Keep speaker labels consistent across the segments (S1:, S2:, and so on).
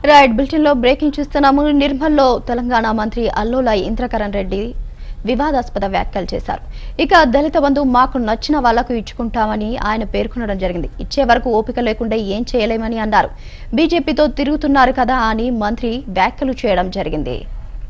S1: right bulletin లో breaking చూస్తున్నాము నిర్మల్లో తెలంగాణ మంత్రి అల్లోల ఇంద్రకరణ్ రెడ్డి వివాదాస్పద వ్యాఖ్యలు చేశారు ఇక దళిత బంధు మాకు నచ్చిన వాళ్లకు ఇచ్చుకుంటామని ఆయన పేర్కొనడం జరిగింది ఇచ్చే వరకు ఓపిక లేకుండా ఏం చేయలేమని అన్నారు బీజేపీతో తిరుగుతున్నారు కదా అని మంత్రి వ్యాఖ్యలు చేయడం జరిగింది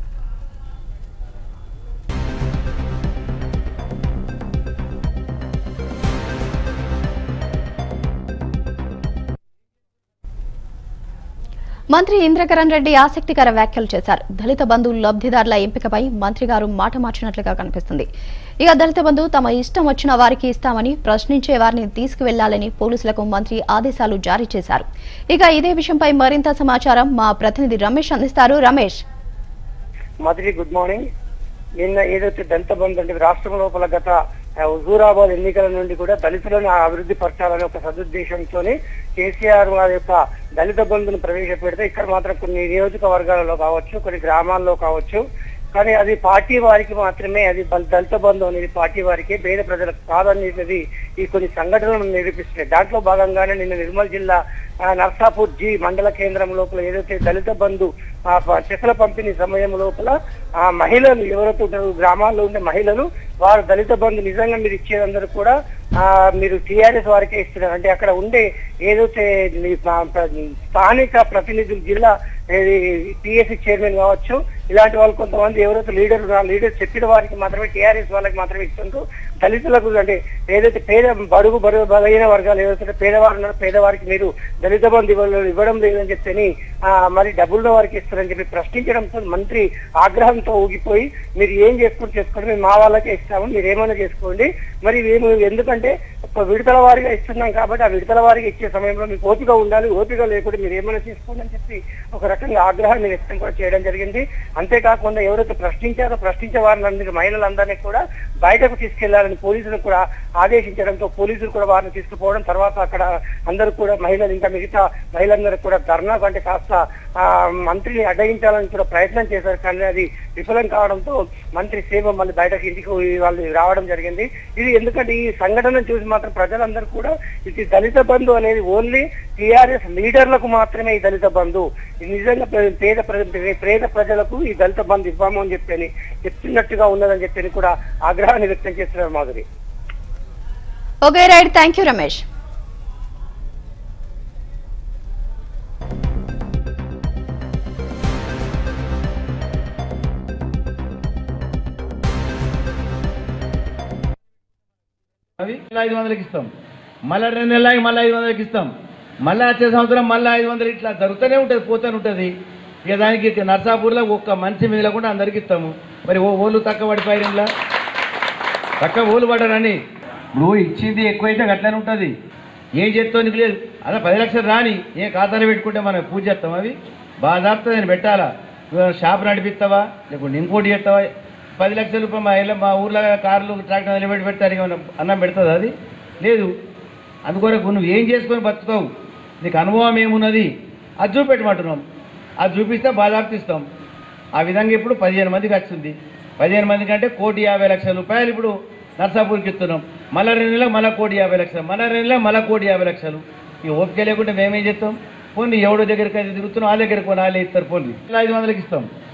S1: మంత్రి ఇంద్రకరణ్ రెడ్డి ఆసక్తికర వ్యాఖ్యలు చేశారు దళిత బంధు లబ్ధిదారుల ఎంపికపై మంత్రి గారు మాట మార్చినట్లుగా కనిపిస్తుంది ఇక దళిత బంధు తమ ఇష్టం వచ్చిన వారికి ఇస్తామని ప్రశ్నించే వారిని తీసుకువెళ్లాలని పోలీసులకు మంత్రి ఆదేశాలు జారీ చేశారు ఇక ఇదే విషయంపై మరింత సమాచారం మా ప్రతినిధి రమేష్ అందిస్తారు రమేష్
S2: మధురి గుడ్ మార్నింగ్ నిన్న ఏదైతే దళిత బంధు అంటే రాష్ట్రం లోపల గత ఆ, హుజూరాబాద్ ఎన్నికల నుండి కూడా దళితులను అభివృద్ధి పరచాలనే ఒక సదుద్దేశంతో కేసీఆర్ వారి యొక్క దళిత బంధును ప్రవేశపెడితే ఇక్కడ మాత్రం కొన్ని నియోజకవర్గాలలో కావచ్చు కొన్ని గ్రామాల్లో కావచ్చు కానీ అది పార్టీ వారికి మాత్రమే అది బల్- దళిత బంధు అనేది పార్టీ వారికి పేద ప్రజలకు కాదనేది ఈ కొన్ని సంఘటనలు నిరూపిస్తున్నాయి దాంట్లో భాగంగానే నిన్న నిర్మల్ జిల్లా ఆ, నర్సాపూర్ జి మండల కేంద్రం లోపల ఏదైతే దళిత బంధు ఆ, ప- చెక్కల పంపిణీ సమయం లోపల ఆ మహిళలు ఎవరైతే ఉంటారో గ్రామాల్లో ఉండే మహిళలు వారు దళిత బంధు నిజంగా మీరు ఇచ్చేదందరూ కూడా ఆ మీరు టీఆర్ఎస్ వారికే ఇస్తున్నారు అంటే అక్కడ ఉండే ఏదైతే మీ ప- ప- స్థానిక ప్రతినిధులు జిల్లా టిఎస్సి చైర్మన్ కావచ్చు ఇలాంటి వాళ్ళు కొంతమంది ఎవరైతే లీడర్లు లీడర్ చెప్పిన వారికి మాత్రమే టీఆర్ఎస్ వాళ్ళకి మాత్రమే ఇస్తుంటూ దళితులకు అంటే ఏదైతే పేద బడుగు బడుగు బలహీన వర్గాలు ఏదైతే పేదవారు ఉన్నారో పేదవారికి మీరు దళిత బంధు ఇవ్వ- ఇవ్వడం లేదని చెప్పని ఆ, మరి డబ్బులు వారికి ఇస్తారని చెప్పి ప్రశ్నించడంతో మంత్రి ఆగ్రహంతో ఊగిపోయి మీరు ఏం చేసుకుని చేసుకోండి మేము మా వాళ్ళకే ఇస్తాము మీరు ఏమైనా చేసుకోండి మరి మేము ఎందుకంటే ఒక విడతల వారిగా ఇస్తున్నాం కాబట్టి ఆ విడతల వారిగా ఇచ్చే సమయంలో మీకు ఓపిక ఉండాలి ఓపిక లేకుండా మీరు ఏమైనా చేసుకోండి అని చెప్పి ఒక రకంగా ఆగ్రహాన్ని వ్యక్తం కూడా చేయడం జరిగింది అంతేకాకుండా ఎవరైతే ప్రశ్నించారో ప్రశ్నించే వారిని అందరికీ మహిళలందరినీ కూడా బయటకు తీసుకెళ్లాలని పోలీసులు కూడా ఆదేశించడంతో పోలీసులు కూడా వారిని తీసుకుపోవడం తర్వాత అక్కడ అందరూ కూడా మహిళలు ఇంకా మిగతా మహిళలందరూ కూడా ధర్నా కంటే కాస్త ఆ, మంత్రిని అడ్డగించాలని కూడా ప్రయత్నం చేశారు కానీ అది విఫలం కావడంతో మంత్రి సేవ మళ్ళీ బయటకు ఇంటికి వాళ్ళు రావడం జరిగింది ఇది ఎందుకంటే ఈ సంఘటన చూసి మాత్రం ప్రజలందరూ కూడా ఇది దళిత బంధు అనేది ఓన్లీ టిఆర్ఎస్ లీడర్లకు మాత్రమే ఈ దళిత బంధు ఇది నిజంగా ప్ర- పేద ప్ర- పేద ప్రజలకు ఈ దళిత బంధు ఇవ్వము అని చెప్పని చెప్తున్నట్టుగా ఉన్నదని చెప్పని కూడా ఆగ్రహాన్ని వ్యక్తం చేస్తున్నారు Madhuri
S1: okay right thank you Ramesh
S3: అవి మళ్ళీ ఐదు వందలకి ఇస్తాం మళ్ళీ రెండు నెలలకి మళ్ళీ ఐదు వందలకి ఇస్తాం మళ్ళీ వచ్చే సంవత్సరం మళ్ళీ ఐదు వందలు ఇట్లా జరుగుతూనే ఉంటుంది పోతూనే ఉంటుంది ఇక దానికి ఇక నర్సాపూర్లో ఒక్క మనిషి మిగలకుండా అందరికి ఇస్తాము మరి ఓ ఓళ్ళు తక్కువ పడిపోయారు ఇంట్లో తక్కువ ఓళ్ళు పడ్డారని ఇప్పుడు ఇచ్చింది ఎక్కువైతే అట్లనే ఉంటుంది ఏం చేస్తావు నీకు లేదు అదే పది లక్షలు రాని ఏ ఖాతాలో పెట్టుకుంటే మనం పూజ చేస్తాం అవి బాగా నేను పెట్టాలా నువ్వు షాప్ నడిపిస్తావా లేకుంటే ఇంకోటి చేస్తావా పది లక్షల రూపాయలు మా ఇళ్ళ మా ఊర్లో కార్లు ట్రాక్టర్ నిలబెట్టి పెడతారు ఇక మనం అన్నం పెడుతుంది అది లేదు అందుకొరకు నువ్వు ఏం చేసుకొని బతుకుతావు నీకు అనుభవం ఏమున్నది అది చూపెట్టమంటున్నాం అది చూపిస్తే బాధాప్తి ఇస్తాం ఆ విధంగా ఇప్పుడు పదిహేను మందికి వచ్చింది పదిహేను మందికి అంటే కోటి యాభై లక్షల రూపాయలు ఇప్పుడు నర్సాపూర్కి ఇస్తున్నాం మళ్ళా రెండు నెలలకు మళ్ళా కోటి యాభై లక్షలు మళ్ళా రెండు నెలలకు మళ్ళా కోటి యాభై లక్షలు ఈ ఓపిక లేకుంటే మేమేం చేస్తాం పోనీ ఎవడో దగ్గరికి అయితే తిరుగుతున్నాం ఆ దగ్గరికి పోనీ వాళ్ళే ఇస్తారు పోనీ ఐదు వందలకి ఇస్తాం